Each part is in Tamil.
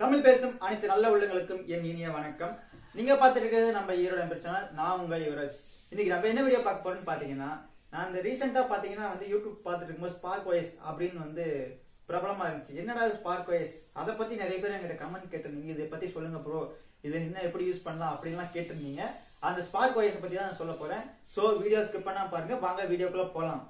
தமிழ் பேசும் அனைத்து நல்ல உள்ளங்களுக்கும் என் இனிய வணக்கம் நீங்க பார்த்துட்டு இருக்கிறது நம்ம ஈரோட பிரச்சனை நான் உங்க யுவராஜ் இன்னைக்கு நம்ம என்ன வீடியோ பார்க்க போறோம்னு பாத்தீங்கன்னா நான் இந்த ரீசெண்டா பாத்தீங்கன்னா வந்து யூடியூப் பார்த்துட்டு இருக்கும்போது ஸ்பார்க் ஒயஸ் அப்படின்னு வந்து பிரபலமா இருந்துச்சு என்னடா ஸ்பார்க் ஒயஸ் அதை பத்தி நிறைய பேர் என்கிட்ட கமெண்ட் கேட்டிருந்தீங்க இதை பத்தி சொல்லுங்க ப்ரோ இது இன்னும் எப்படி யூஸ் பண்ணலாம் அப்படின்லாம் கேட்டிருந்தீங்க அந்த ஸ்பார்க் ஒயஸ் பத்தி தான் நான் சொல்ல போறேன் சோ வீடியோ ஸ்கிப் பண்ணா பாருங்க வாங்க வீடியோக்குள்ள போலாம்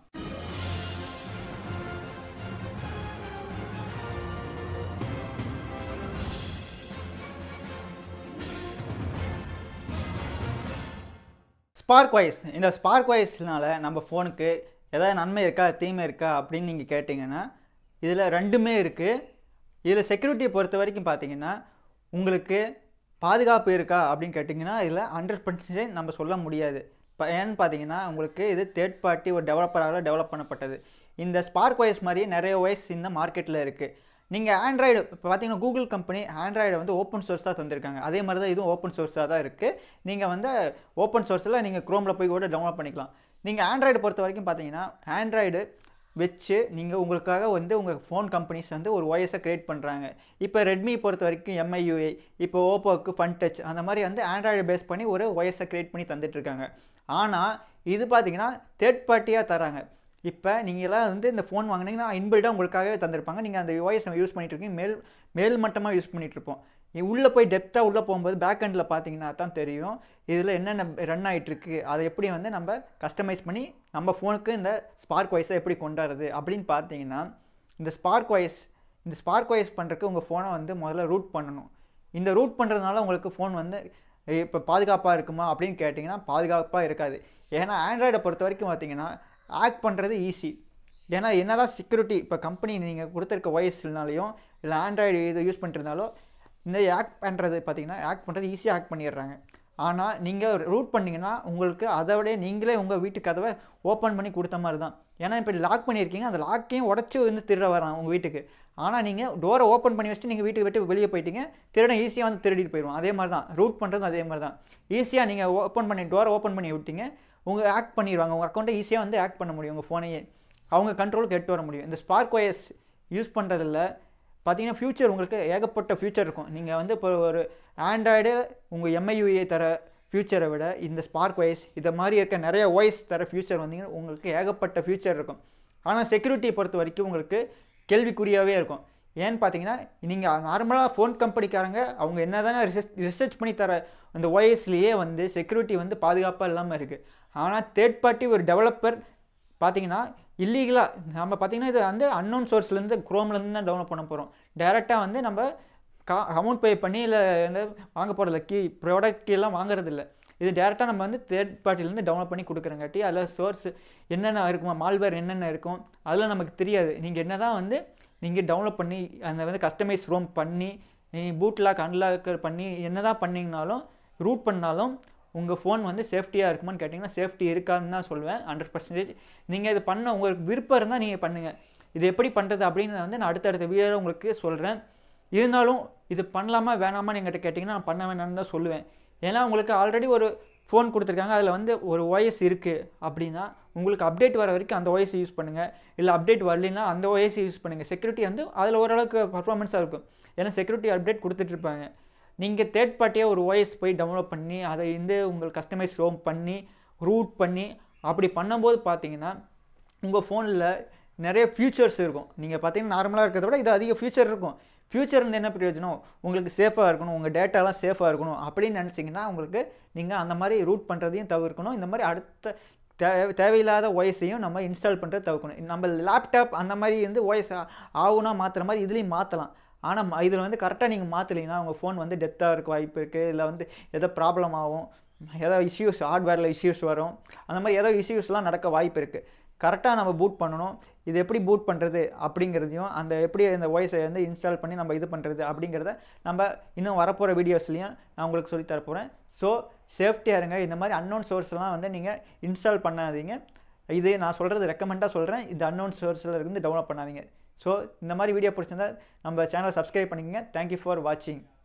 ஸ்பார்க் வாய்ஸ் இந்த ஸ்பார்க் வாய்ஸ்னால நம்ம ஃபோனுக்கு ஏதாவது நன்மை இருக்கா தீமை இருக்கா அப்படின்னு நீங்கள் கேட்டிங்கன்னா இதில் ரெண்டுமே இருக்குது இதில் செக்யூரிட்டியை பொறுத்த வரைக்கும் பார்த்தீங்கன்னா உங்களுக்கு பாதுகாப்பு இருக்கா அப்படின்னு கேட்டிங்கன்னா இதில் ஹண்ட்ரட் பர்சன்டேஜ் நம்ம சொல்ல முடியாது இப்போ ஏன்னு பார்த்தீங்கன்னா உங்களுக்கு இது தேர்ட் பார்ட்டி ஒரு டெவலப்பரால் டெவலப் பண்ணப்பட்டது இந்த ஸ்பார்க் வாய்ஸ் மாதிரி நிறைய வாய்ஸ் இந்த மார்க்கெட்டில் இருக்குது நீங்கள் ஆண்ட்ராய்டு இப்போ பார்த்தீங்கன்னா கூகுள் கம்பெனி ஆண்ட்ராய்டை வந்து ஓப்பன் சோர்ஸ் தான் தந்திருக்காங்க அதே மாதிரி தான் இதுவும் ஓப்பன் சோர்ஸாக தான் இருக்குது நீங்கள் வந்து ஓப்பன் சோர்ஸில் நீங்கள் க்ரோமில் போய் கூட டவுன்லோட் பண்ணிக்கலாம் நீங்கள் ஆண்ட்ராய்டு பொறுத்த வரைக்கும் பார்த்தீங்கன்னா ஆண்ட்ராய்டு வச்சு நீங்கள் உங்களுக்காக வந்து உங்கள் ஃபோன் கம்பெனிஸ் வந்து ஒரு ஒய்எஸை க்ரியேட் பண்ணுறாங்க இப்போ ரெட்மி பொறுத்த வரைக்கும் எம்ஐயூஐ இப்போ ஓப்போவுக்கு ஃபன் டச் அந்த மாதிரி வந்து ஆண்ட்ராய்டு பேஸ் பண்ணி ஒரு ஒய்எஸை க்ரியேட் பண்ணி தந்துட்டுருக்காங்க ஆனால் இது பார்த்தீங்கன்னா தேர்ட் பார்ட்டியாக தராங்க இப்போ நீங்களாம் வந்து இந்த ஃபோன் வாங்கினீங்கன்னா இன்பில்டாக உங்களுக்காகவே தந்திருப்பாங்க நீங்கள் அந்த ஓஎஸ் யூஸ் பண்ணிட்டு இருக்கீங்க மேல் மேல் மட்டமாக யூஸ் பண்ணிட்டு இருப்போம் உள்ளே போய் டெப்த்தாக உள்ளே போகும்போது பேக் எண்டில் பார்த்தீங்கன்னா தான் தெரியும் இதில் என்னென்ன ரன் ஆகிட்டுருக்கு அதை எப்படி வந்து நம்ம கஸ்டமைஸ் பண்ணி நம்ம ஃபோனுக்கு இந்த ஸ்பார்க் வாய்ஸை எப்படி கொண்டாடுறது அப்படின்னு பார்த்தீங்கன்னா இந்த ஸ்பார்க் வாய்ஸ் இந்த ஸ்பார்க் வாய்ஸ் பண்ணுறதுக்கு உங்கள் ஃபோனை வந்து முதல்ல ரூட் பண்ணணும் இந்த ரூட் பண்ணுறதுனால உங்களுக்கு ஃபோன் வந்து இப்போ பாதுகாப்பாக இருக்குமா அப்படின்னு கேட்டிங்கன்னா பாதுகாப்பாக இருக்காது ஏன்னா ஆண்ட்ராய்டை பொறுத்த வரைக்கும் பார்த்தீங்கன்னா ஆக்ட் பண்ணுறது ஈஸி ஏன்னா என்ன தான் செக்யூரிட்டி இப்போ கம்பெனி நீங்கள் கொடுத்துருக்க வாய்ஸ்னாலையும் இல்லை ஆண்ட்ராய்டு இது யூஸ் பண்ணிருந்தாலோ இந்த ஆக்ட் பண்ணுறது பார்த்தீங்கன்னா ஆக்ட் பண்ணுறது ஈஸியாக ஆக்ட் பண்ணிடுறாங்க ஆனால் நீங்கள் ரூட் பண்ணிங்கன்னா உங்களுக்கு அதை விட நீங்களே உங்கள் வீட்டு கதவை ஓப்பன் பண்ணி கொடுத்த மாதிரி தான் ஏன்னா இப்போ லாக் பண்ணியிருக்கீங்க அந்த லாக்கையும் உடச்சி வந்து திருட வரான் உங்கள் வீட்டுக்கு ஆனால் நீங்கள் டோரை ஓப்பன் பண்ணி வச்சுட்டு நீங்கள் வீட்டுக்கு விட்டு வெளியே போயிட்டீங்க திருடன் ஈஸியாக வந்து திருடிட்டு போயிடுவோம் அதே மாதிரி தான் ரூட் பண்ணுறதும் அதே மாதிரி தான் ஈஸியாக நீங்கள் ஓப்பன் பண்ணி டோரை ஓப்பன் பண்ணி விட்டீங்க உங்கள் ஆக்ட் பண்ணிடுவாங்க உங்கள் அக்கௌண்ட்டை ஈஸியாக வந்து ஆக்ட் பண்ண முடியும் உங்கள் ஃபோனையே அவங்க கண்ட்ரோலுக்கு எட்டு வர முடியும் இந்த ஸ்பார்க் ஒயஸ் யூஸ் பண்ணுறதில்ல பார்த்தீங்கன்னா ஃப்யூச்சர் உங்களுக்கு ஏகப்பட்ட ஃப்யூச்சர் இருக்கும் நீங்கள் வந்து இப்போ ஒரு ஆண்ட்ராய்டு உங்கள் எம்ஐயூஏ தர ஃப்யூச்சரை விட இந்த ஸ்பார்க் ஒய்ஸ் இதை மாதிரி இருக்க நிறைய வாய்ஸ் தர ஃப்யூச்சர் வந்தீங்கன்னா உங்களுக்கு ஏகப்பட்ட ஃப்யூச்சர் இருக்கும் ஆனால் செக்யூரிட்டியை பொறுத்த வரைக்கும் உங்களுக்கு கேள்விக்குறியாகவே இருக்கும் ஏன்னு பார்த்தீங்கன்னா நீங்கள் நார்மலாக ஃபோன் கம்பெனிக்காரங்க அவங்க என்ன தானே ரிசர்ச் ரிசர்ச் பண்ணி தர அந்த ஒய்எஸ்லேயே வந்து செக்யூரிட்டி வந்து பாதுகாப்பாக இல்லாமல் இருக்குது ஆனால் தேர்ட் பார்ட்டி ஒரு டெவலப்பர் பார்த்தீங்கன்னா இல்லீகலாக நம்ம பார்த்தீங்கன்னா இது வந்து அன்னோன் சோர்ஸ்லேருந்து க்ரோம்லேருந்து தான் டவுன்லோட் பண்ண போகிறோம் டேரெக்டாக வந்து நம்ம கா அமௌண்ட் பே பண்ணி இல்லை வந்து வாங்க போகிறதில்ல கீ ப்ராடக்ட் கீழெலாம் வாங்குறதில்ல இது டேரெக்டாக நம்ம வந்து தேர்ட் பார்ட்டிலேருந்து டவுன்லோட் பண்ணி கொடுக்குறங்காட்டி அதில் சோர்ஸ் என்னென்ன இருக்குமா மால்வேர் என்னென்ன இருக்கும் அதெல்லாம் நமக்கு தெரியாது நீங்கள் என்ன தான் வந்து நீங்கள் டவுன்லோட் பண்ணி அந்த வந்து கஸ்டமைஸ் ரோம் பண்ணி நீங்கள் பூட் லாக் அன்லாக் பண்ணி என்ன தான் பண்ணிங்கனாலும் ரூட் பண்ணாலும் உங்கள் ஃபோன் வந்து சேஃப்டியாக இருக்குமான்னு கேட்டிங்கன்னா சேஃப்டி இருக்காதுன்னு தான் சொல்லுவேன் ஹண்ட்ரட் பர்சன்டேஜ் நீங்கள் இது பண்ண உங்களுக்கு விருப்பம் இருந்தால் நீங்கள் பண்ணுங்கள் இது எப்படி பண்ணுறது அப்படின்னு வந்து நான் அடுத்தடுத்த வீடியோவில் உங்களுக்கு சொல்கிறேன் இருந்தாலும் இது பண்ணலாமா வேணாமான்னு எங்கிட்ட கேட்டிங்கன்னா நான் பண்ண வேணாம்னு தான் சொல்லுவேன் ஏன்னா உங்களுக்கு ஆல்ரெடி ஒரு ஃபோன் கொடுத்துருக்காங்க அதில் வந்து ஒரு ஓஎஸ் இருக்குது அப்படின்னா உங்களுக்கு அப்டேட் வர வரைக்கும் அந்த ஓஎஸ் யூஸ் பண்ணுங்கள் இல்லை அப்டேட் வரலைன்னா அந்த ஓஎஸ் யூஸ் பண்ணுங்கள் செக்யூரிட்டி வந்து அதில் ஓரளவுக்கு பர்ஃபார்மன்ஸாக இருக்கும் ஏன்னா செக்யூரிட்டி அப்டேட் கொடுத்துட்ருப்பாங்க நீங்கள் தேர்ட் பார்ட்டியாக ஒரு ஓஎஸ் போய் டவுன்லோட் பண்ணி அதை வந்து உங்களுக்கு கஸ்டமைஸ் ரோம் பண்ணி ரூட் பண்ணி அப்படி பண்ணும்போது பார்த்தீங்கன்னா உங்கள் ஃபோனில் நிறைய ஃபியூச்சர்ஸ் இருக்கும் நீங்கள் பார்த்தீங்கன்னா நார்மலாக இருக்கிறத விட இது அதிக ஃபியூச்சர் இருக்கும் ஃபியூச்சர் வந்து என்ன பிரயோஜனம் உங்களுக்கு சேஃபாக இருக்கணும் உங்கள் டேட்டாலாம் சேஃபாக இருக்கணும் அப்படின்னு நினச்சிங்கன்னா உங்களுக்கு நீங்கள் அந்த மாதிரி ரூட் பண்ணுறதையும் தவிர்க்கணும் இந்த மாதிரி அடுத்த தேவை தேவையில்லாத ஒய்ஸையும் நம்ம இன்ஸ்டால் பண்ணுறது தவிர்க்கணும் நம்ம லேப்டாப் அந்த மாதிரி வந்து ஒய்ஸ் ஆகுனா மாற்றுற மாதிரி இதுலேயும் மாற்றலாம் ஆனால் இதில் வந்து கரெக்டாக நீங்கள் மாற்றலைன்னா உங்கள் ஃபோன் வந்து டெத்தாக இருக்க வாய்ப்பு இருக்குது இல்லை வந்து ஏதோ ப்ராப்ளம் ஆகும் ஏதோ இஷ்யூஸ் ஹார்ட்வேரில் இஷ்யூஸ் வரும் அந்த மாதிரி ஏதோ இஷ்யூஸ்லாம் நடக்க வாய்ப்பு இருக்குது கரெக்டாக நம்ம பூட் பண்ணணும் இது எப்படி பூட் பண்ணுறது அப்படிங்கிறதையும் அந்த எப்படி இந்த வாய்ஸை வந்து இன்ஸ்டால் பண்ணி நம்ம இது பண்ணுறது அப்படிங்கிறத நம்ம இன்னும் வரப்போகிற வீடியோஸ்லையும் நான் உங்களுக்கு சொல்லி தரப்போகிறேன் ஸோ சேஃப்டியாக இருங்க இந்த மாதிரி அன்னோன் சோர்ஸ்லாம் வந்து நீங்கள் இன்ஸ்டால் பண்ணாதீங்க இது நான் சொல்கிறது ரெக்கமெண்டாக சொல்கிறேன் இந்த அன்னோன் சோர்ஸில் இருந்து டவுன்லோட் பண்ணாதீங்க ஸோ இந்த மாதிரி வீடியோ பிடிச்சிருந்தா நம்ம சேனலை சப்ஸ்கிரைப் பண்ணிக்கங்க தேங்க்யூ ஃபார் வாட்சிங்